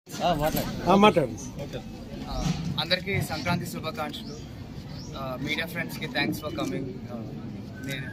మాట్లాడు ఆ, అందరికీ సంక్రాంతి శుభాకాంక్షలు మీడియా ఫ్రెండ్స్కి థ్యాంక్స్ ఫర్ కమింగ్ నేను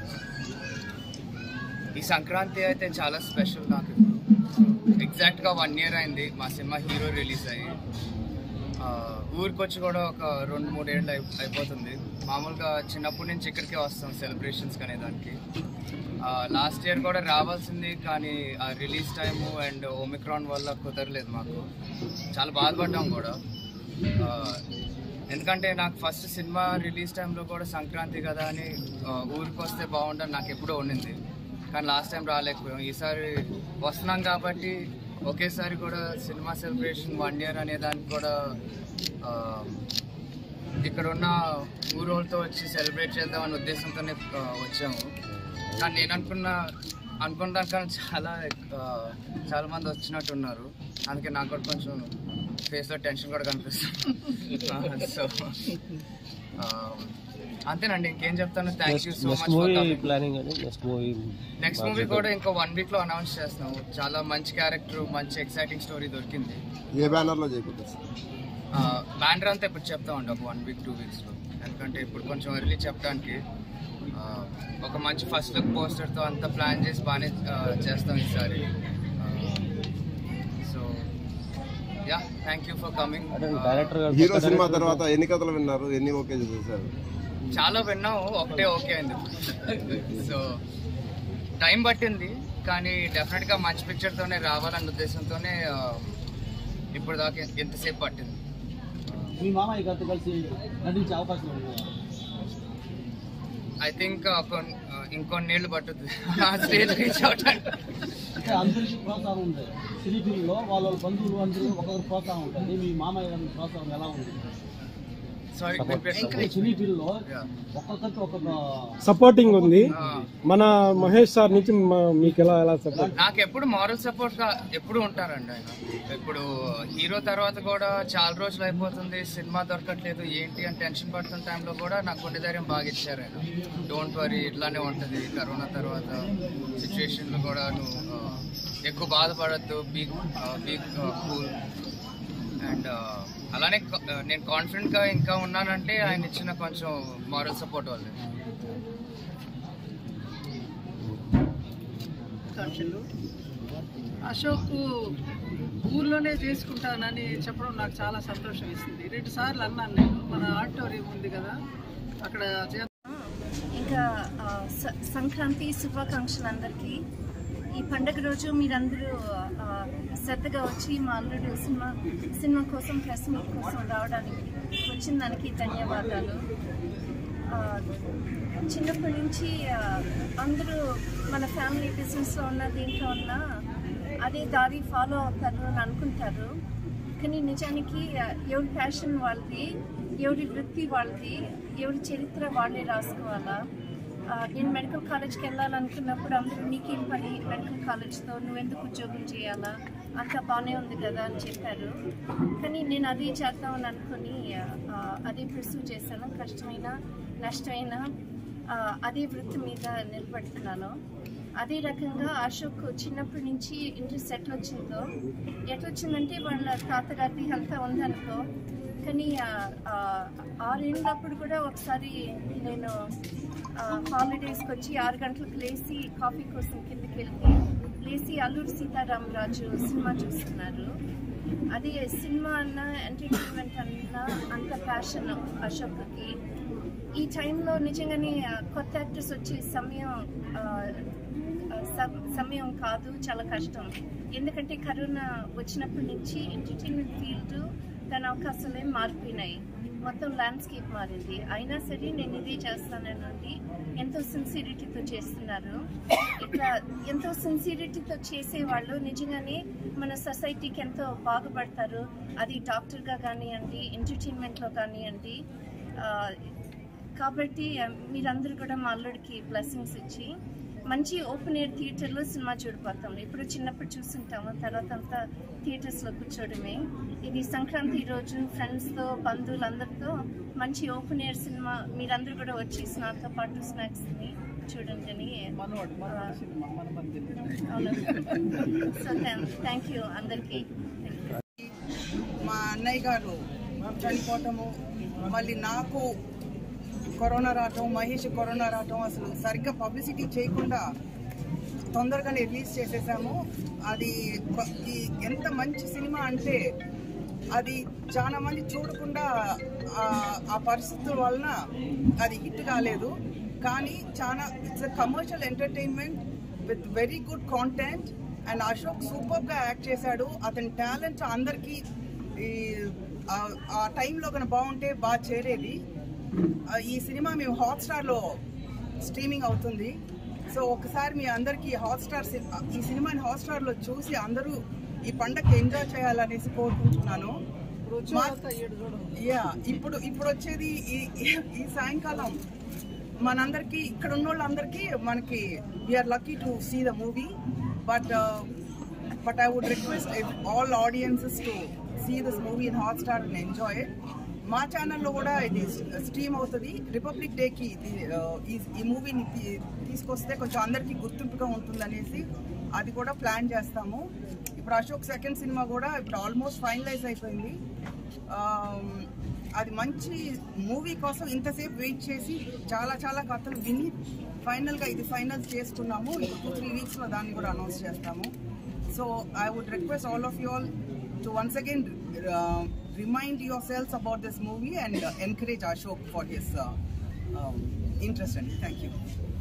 ఈ సంక్రాంతి అయితే చాలా స్పెషల్ నాకు ఇప్పుడు ఎగ్జాక్ట్గా వన్ ఇయర్ అయింది మా సినిమా హీరో రిలీజ్ అయ్యి ఆ, ఊరికి వచ్చి కూడా ఒక రెండు మూడు ఏళ్ళు అయి అయిపోతుంది మామూలుగా చిన్నప్పటి నుంచి ఇక్కడికే వస్తాం సెలబ్రేషన్స్కి అనే దానికి లాస్ట్ ఇయర్ కూడా రావాల్సింది కానీ ఆ రిలీజ్ టైము అండ్ ఓమిక్రాన్ వల్ల కుదరలేదు మాకు చాలా బాధపడ్డాం కూడా ఆ, ఎందుకంటే నాకు ఫస్ట్ సినిమా రిలీజ్ టైంలో కూడా సంక్రాంతి కదా అని ఆ, ఊరికి వస్తే బాగుండని నాకు ఎప్పుడో ఉండింది కానీ లాస్ట్ టైం రాలేకపోయాం ఈసారి వస్తున్నాం కాబట్టి ఒకేసారి కూడా సినిమా సెలబ్రేషన్ వన్ ఇయర్ అనే దానికి కూడా ఆ, ఇక్కడ ఉన్న ఊరోళ్ళతో వచ్చి సెలబ్రేట్ చేద్దామనే ఉద్దేశంతోనే ఆ, వచ్చాము కానీ నేను అనుకున్న అనుకున్న దానికన్నా చాలా ఆ, చాలా మంది వచ్చినట్టు ఉన్నారు అందుకే నాకు కూడా కొంచెం ఫేస్లో టెన్షన్ కూడా కనిపిస్తుంది సో అంతేనండి ఇంకేం చెప్తాను thank you so next much movie planning అని నెక్స్ట్ మూవీ నెక్స్ట్ మూవీ కూడా ఇంకో వన్ వీక్ లో అనౌన్స్ చేస్తున్నాము చాలా మంచి క్యారెక్టర్ మంచి ఎక్సైటింగ్ స్టోరీ దొరికింది ఏ బ్యానర్లో చేయకపోతే సార్ బ్యానర్ అంతా ఇప్పుడు చెప్తామండి ఒక వన్ వీక్ టూ వీక్స్ లో ఎందుకంటే ఇప్పుడు కొంచెం ఎర్లీ చెప్పడానికి ఆ, ఒక మంచి ఫస్ట్ లుక్ పోస్టర్ తో అంతా ప్లాన్ చేసి బాగానే ఆ, చేస్తాం ఈసారి so yeah thank you for coming director గారు హీరో సినిమా తర్వాత ఎన్ని కథలు విన్నారు ఎన్ని ఓకే చేశారు చాలా విన్నాము ఒకటే ఓకే అయింది సో టైం పట్టింది కానీ డెఫినెట్ గా మంచి పిక్చర్ తోనే రావాలన్న ఉద్దేశంతోనే ఆ, ఇప్పుడు దాకా ఎంతసేపు పట్టింది మీ మామయ్య గారితో కలిసి నటించే అవకాశం ఉంది ఐ థింక్ ఇంకొన్నేళ్ళు పట్టుద్ది ఆ స్టేజ్ రీచ్ అవడానికి అంటే అందరికీ ప్రోత్సాహం ఉంది సినీ ఫీల్డ్లో వాళ్ళ వాళ్ళ బంధువులు అందరూ ఒకరికి ప్రోత్సాహం ఉంటుంది మీ మామయ్య గారి ప్రోత్సాహం ఎలా ఉంది సారీ అంటే సినీ ఫీల్డ్లో ఒక్కొక్కరికి ఒక్కొక్క సపోర్టింగ్ ఉంది మన మహేష్ సార్ నుంచి మ- మీకు ఎలా ఎలా సపోర్ట్ నాకు ఎప్పుడు మారల్ సపోర్ట్ గా ఎప్పుడు ఉంటారండి ఆయన ఇప్పుడు హీరో తర్వాత కూడా చాలా రోజులు అయిపోతుంది సినిమా దొరకట్లేదు ఏంటి అని టెన్షన్ పడుతున్న టైంలో కూడా నాకు కొండ ధైర్యం బాగా ఇచ్చారు ఆయన డోంట్ వరీ ఇట్లానే ఉంటుంది కరోనా తర్వాత సిచ్యువేషన్లు కూడా నువ్వు ఆ, ఎక్కువ బాధపడద్దు బీ బీ కూల్ అండ్ అలానే క- నేను కాన్ఫిడెంట్ గా ఇంకా ఉన్నానంటే ఆయన ఇచ్చిన కొంచెం మారల్ సపోర్ట్ వల్లే ఆకాంక్షలు అశోక్ ఊర్లోనే చేసుకుంటానని చెప్పడం నాకు చాలా సంతోషం ఇస్తుంది రెండు సార్లు అన్నాను నేను మన ఆడిటోరియం ఉంది కదా అక్కడ చే- ఇంకా ఆ, స- సంక్రాంతి శుభాకాంక్షలు అందరికీ ఈ పండగ రోజు మీరందరూ ఆ, శ్రద్ధగా వచ్చి మా అల్లుడు సినిమా సినిమా కోసం ప్రెస్ మీట్ కోసం రావడానికి వచ్చిన దానికి ధన్యవాదాలు ఆ, చిన్నప్పటి నుంచి ఆ, అందరూ మన ఫ్యామిలీ బిజినెస్లో ఉన్న దీంట్లో ఉన్న అదే దారి ఫాలో అవుతారు అని అనుకుంటారు కానీ నిజానికి ఆ, ఎవరి ప్యాషన్ వాళ్ళది ఎవరి వృత్తి వాళ్ళది ఎవరి చరిత్ర వాళ్ళే రాసుకోవాలా ఆ, నేను మెడికల్ కాలేజ్కి వెళ్ళాలనుకున్నప్పుడు అందరూ నీకేం పని మెడికల్ కాలేజ్తో నువ్వెందుకు ఉద్యోగం చేయాలా అంతా బాగానే ఉంది కదా అని చెప్పారు కానీ నేను అదే చేద్దామని అనుకుని ఆ, అదే ప్రిసూ చేశాను కష్టమైన నష్టమైన ఆ, అదే వృత్తి మీద నిలబడుతున్నాను అదే రకంగా అశోక్ చిన్నప్పటి నుంచి ఇంట్రెస్ట్ ఎట్లా వచ్చిందో ఎట్లా వచ్చిందంటే వాళ్ళ తాతగారిది హెల్త్ ఉందనుకో కానీ ఆ, ఆ, ఆరేళ్ళప్పుడు కూడా ఒకసారి నేను హాలిడేస్కి వచ్చి ఆరు గంటలకు లేచి కాఫీ కోసం కిందకి వెళ్తే లేచి అల్లూరి సీతారామరాజు సినిమా చూస్తున్నారు అది సినిమా అన్న ఎంటర్టైన్మెంట్ అన్న అంత ప్యాషన్ అశోక్కి ఈ టైంలో నిజంగానే ఆ, కొత్త యాక్టర్స్ వచ్చే సమయం ఆ, ఆ, స- సమయం కాదు చాలా కష్టం ఎందుకంటే కరోనా వచ్చినప్పటి నుంచి ఎంటర్టైన్మెంట్ ఫీల్డ్ దాని అవకాశాలు ఏం మారిపోయినాయి మొత్తం ల్యాండ్స్కేప్ మారింది అయినా సరే నేను ఇదే చేస్తానని ఎంతో సిన్సిరిటీతో చేస్తున్నారు ఇట్లా ఎంతో సిన్సిరిటీతో చేసేవాళ్ళు నిజంగానే మన సొసైటీకి ఎంతో బాగుపడతారు అది డాక్టర్గా కానివ్వండి ఎంటర్టైన్మెంట్లో కానివ్వండి ఆ, కాబట్టి ఆ, మీరందరూ కూడా మా అల్లుడికి బ్లెస్సింగ్స్ ఇచ్చి మంచి ఓపెన్ ఎయిర్ థియేటర్లో సినిమా చూడిపోతాం ఇప్పుడు చిన్నప్పుడు చూస్తుంటాము తర్వాత అంతా థియేటర్స్లో కూర్చోవడమే ఇది సంక్రాంతి రోజు ఫ్రెండ్స్తో బంధువులందరితో మంచి ఓపెన్ ఎయిర్ సినిమా మీరందరూ కూడా వచ్చి నాతో పాటు స్నాక్స్ని చూడండి అని మనవాడు మనవాడు సినిమా మన మంది అవును సో థ్యాంక్ యూ అందరికీ అన్నయ్య గారు చనిపోవటము మళ్ళీ నాకు కరోనా రావటం మహేష్ కరోనా రావటం అసలు సరిగ్గా పబ్లిసిటీ చేయకుండా తొందరగానే రిలీజ్ చేసేసాము అది బ- ఈ ఎంత మంచి సినిమా అంటే అది చాలా మంది చూడకుండా ఆ- ఆ పరిస్థితుల వలన అది హిట్ కాలేదు కానీ చాలా it's commercial entertainment with very good content and Ashok super గా యాక్ట్ చేశాడు అతని టాలెంట్ అందరికీ ఈ ఆ- ఆ టైంలో కనుక బాగుంటే బాగా చేరేది ఆ, ఈ సినిమా మేము హాట్స్టార్ లో స్ట్రీమింగ్ అవుతుంది సో ఒకసారి మీ అందరికి హాట్స్టార్ సి- ఈ సినిమాని హాట్స్టార్ లో చూసి అందరూ ఈ పండగ ఎంజాయ్ చేయాలనేసి కోరుకుంటున్నాను మా- యా ఇప్పుడు ఇప్పుడు వచ్చేది ఈ ఈ- ఈ సాయంకాలం మనందరికి ఇక్కడ ఉన్న వాళ్ళందరికీ మనకి we're lucky to see the movie but but I would request all audiences to see this movie in Hotstar and enjoy it మా ఛానల్లో కూడా ఇది స్ట్రీమ్ అవుతుంది రిపబ్లిక్ డేకి ఇది uh, ఈ- ఈ మూవీని తీ- తీసుకొస్తే కొంచెం అందరికీ గుర్తింపుగా ఉంటుందనేసి అది కూడా ప్లాన్ చేస్తాము ఇప్పుడు అశోక్ సెకండ్ సినిమా కూడా ఇప్పుడు ఆల్మోస్ట్ ఫైనలైజ్ అయిపోయింది Um, అది మంచి మూవీ కోసం ఇంతసేపు వెయిట్ చేసి చాలా చాలా కథలు విని ఫైనల్గా ఇది ఫైనల్ చేసుకున్నాము టూ త్రీ వీక్స్లో దాన్ని కూడా అనౌన్స్ చేస్తాము so I would request all of you all to once again remind yourselves about this movie and encourage Ashok for his interest అండి థ్యాంక్ యూ